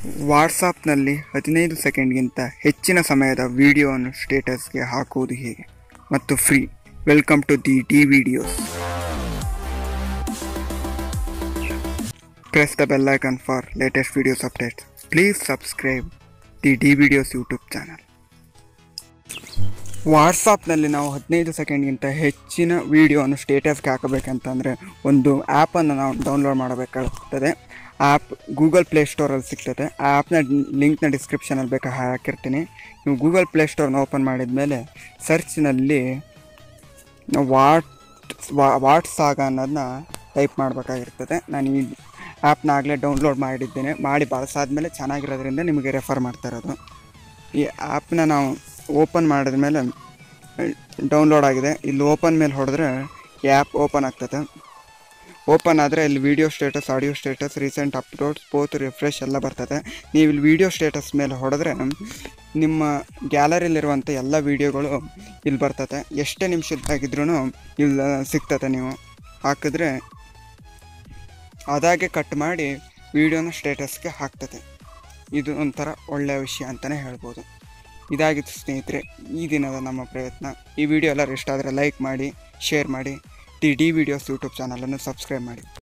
ವಾಟ್ಸಾಪ್ನಲ್ಲಿ ಹದಿನೈದು ಸೆಕೆಂಡ್ಗಿಂತ ಹೆಚ್ಚಿನ ಸಮಯದ ವಿಡಿಯೋವನ್ನು ಸ್ಟೇಟಸ್ಗೆ ಹಾಕುವುದು ಹೇಗೆ ಮತ್ತು free welcome to the D videos press the bell icon for latest videos updates please subscribe the D videos YouTube channel ವಾಟ್ಸಾಪ್ನಲ್ಲಿ ನಾವು ಹದಿನೈದು ಸೆಕೆಂಡ್ಗಿಂತ ಹೆಚ್ಚಿನ ವಿಡಿಯೋವನ್ನು ಸ್ಟೇಟಸ್ಗೆ ಹಾಕಬೇಕಂತಂದರೆ ಒಂದು ಆ್ಯಪನ್ನು ನಾವು ಡೌನ್ಲೋಡ್ ಮಾಡಬೇಕಾಗುತ್ತದೆ ಆ್ಯಪ್ ಗೂಗಲ್ ಪ್ಲೇಸ್ಟೋರಲ್ಲಿ ಸಿಗ್ತದೆ ಆ ಆ್ಯಪ್ನ ಲಿಂಕ್ನ ಡಿಸ್ಕ್ರಿಪ್ಷನಲ್ಲಿ ಬೇಕಾದ್ರೆ ಹಾಕಿರ್ತೀನಿ ನೀವು ಗೂಗಲ್ ಪ್ಲೇಸ್ಟೋರ್ನ ಓಪನ್ ಮಾಡಿದ ಮೇಲೆ ಸರ್ಚ್ನಲ್ಲಿ ವಾಟ್ ವಾಟ್ಸ್ ಆಗ ಅನ್ನೋದನ್ನ ಟೈಪ್ ಮಾಡಬೇಕಾಗಿರ್ತದೆ ನಾನು ಈ ಆ್ಯಪ್ನ ಆಗಲೇ ಡೌನ್ಲೋಡ್ ಮಾಡಿದ್ದೇನೆ ಮಾಡಿ ಬಳಸಾದ್ಮೇಲೆ ಚೆನ್ನಾಗಿರೋದ್ರಿಂದ ನಿಮಗೆ ರೆಫರ್ ಮಾಡ್ತಾ ಇರೋದು ಈ ಆ್ಯಪ್ನ ನಾವು ಓಪನ್ ಮಾಡಿದ್ಮೇಲೆ ಡೌನ್ಲೋಡ್ ಆಗಿದೆ ಇಲ್ಲಿ ಓಪನ್ ಮೇಲೆ ಹೊಡೆದ್ರೆ ಈ ಆ್ಯಪ್ ಓಪನ್ ಆಗ್ತದೆ ಓಪನ್ ಆದರೆ ಇಲ್ಲಿ video status audio status recent uploads ಪೋತ್ ರಿಫ್ರೆಶ್ ಎಲ್ಲ ಬರ್ತದೆ ನೀವು ಇಲ್ಲಿ ವಿಡಿಯೋ ಸ್ಟೇಟಸ್ ಮೇಲೆ ಹೊಡೆದ್ರೆ ನಿಮ್ಮ ಗ್ಯಾಲರಿಲಿರುವಂಥ ಎಲ್ಲ ವೀಡಿಯೋಗಳು ಇಲ್ಲಿ ಬರ್ತದೆ ಎಷ್ಟೇ ನಿಮಿಷದ್ದಾಗಿದ್ರೂ ಇಲ್ಲಿ ಸಿಗ್ತದೆ ನೀವು ಹಾಕಿದ್ರೆ ಅದಾಗೆ ಕಟ್ ಮಾಡಿ ವಿಡಿಯೋನ ಸ್ಟೇಟಸ್ಗೆ ಹಾಕ್ತದೆ ಇದು ಒಂಥರ ಒಳ್ಳೆಯ ವಿಷಯ ಅಂತಲೇ ಹೇಳ್ಬೋದು ಇದಾಗಿತ್ತು ಸ್ನೇಹಿತರೆ ಈ ದಿನದ ನಮ್ಮ ಪ್ರಯತ್ನ ಈ ವಿಡಿಯೋ ಎಲ್ಲರೂ ಇಷ್ಟ ಆದರೆ ಲೈಕ್ ಮಾಡಿ ಶೇರ್ ಮಾಡಿ ದಿ ಡಿ ವಿಡಿಯೋಸ್ ಯೂಟ್ಯೂಬ್ ಚಾನಲನ್ನು ಸಬ್ಸ್ಕ್ರೈಬ್ ಮಾಡಿ